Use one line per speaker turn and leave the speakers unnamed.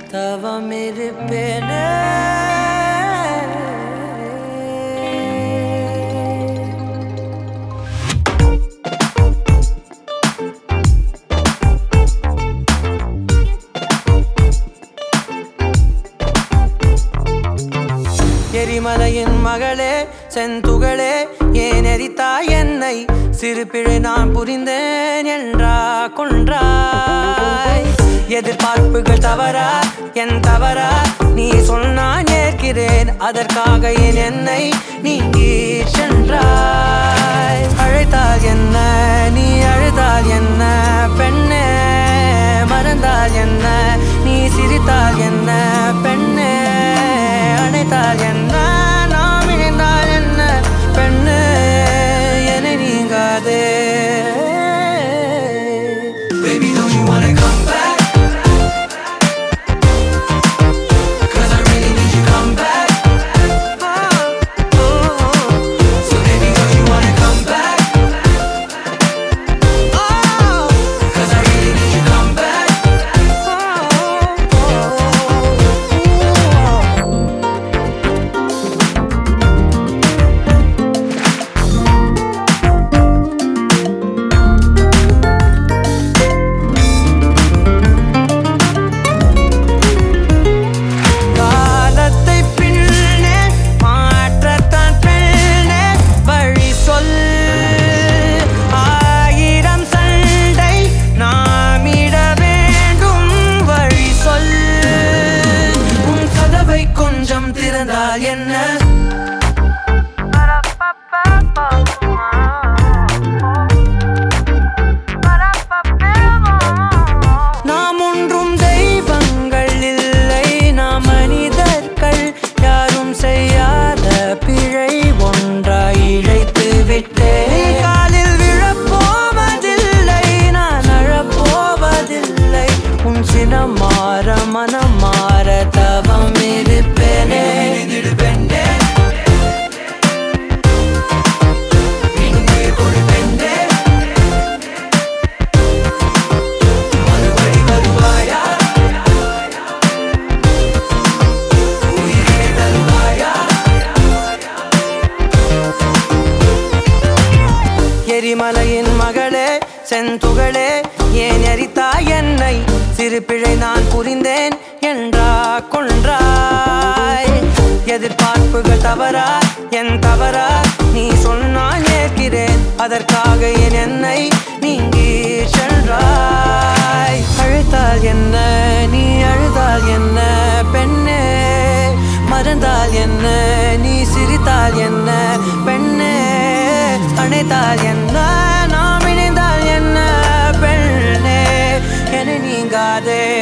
தவம் இருப்பேனே எரிமலையின் மகளே செந்துகளே ஏன் எரித்தாய் என்னை சிறு பிழை நான் புரிந்தேன் என்றா கொன்றாய் எதிர்பார்ப்புகள் தவறா என் தவறா நீ சொன்னான் ஏற்கிறேன் அதற்காக என் என்னை நீங்கி சென்றாய் அழைத்தால் என்ன நீ அழுதால் என்ன பெண்ணே மறந்தால் என்ன நீ சிரித்தால் என்ன பெண்ணே அணைத்தால் என்ன நாம் இணைந்தால் என்ன பெண்ணு என நீங்காதே
Baby, don't you wanna come back? Cause I really need you come back. So baby, don't you wanna come back? Cause I really need you come back.
காலத்தை பின்னே மாற்றத்தான் பெண்ணே வழி சொல் ஆயிரம் சண்டை நாமிட வேண்டும் வழி சொல் உன் கதவை கொஞ்சம் திறந்தால் என்ன நாம் ஒன்றும் தெய்வங்கள் இல்லை நாம் மனிதர்கள் யாரும் செய்யாத பிழை ஒன்றாய் இழைத்து விட்டேன் காலில் விழப்போவதில்லை நான் அழப்போவதில்லை உன் சினம் மாற மனம் மாற தவம் இருப்பேனே
நினைந்திடு பெண்ணே. மீண்டும் உயிர் கொடு பெண்ணே. மறுபடி வருவாயா? உயிரினை தருவாயா?
எரிமலையின் மகளே செந்துகளே ஏன் எரித்தாய் என்னை சிறு பிழை நான் புரிந்தேன் என்றா கொன்றாய் எதிர்பார்ப்புகள் தவறா என் தவறா நீ சொன்னால் ஏற்கிறேன் அதற்காக என் என்னை நீங்கி சென்றாய் அழுத்தால் என்ன நீ அழுதால் என்ன பெண்ணே மறந்தால் என்ன நீ சிரித்தால் என்ன பெண்ணே அணைத்தால் என்ன நாம் இணைந்தால் என்ன பெண்ணே என நீங்காதே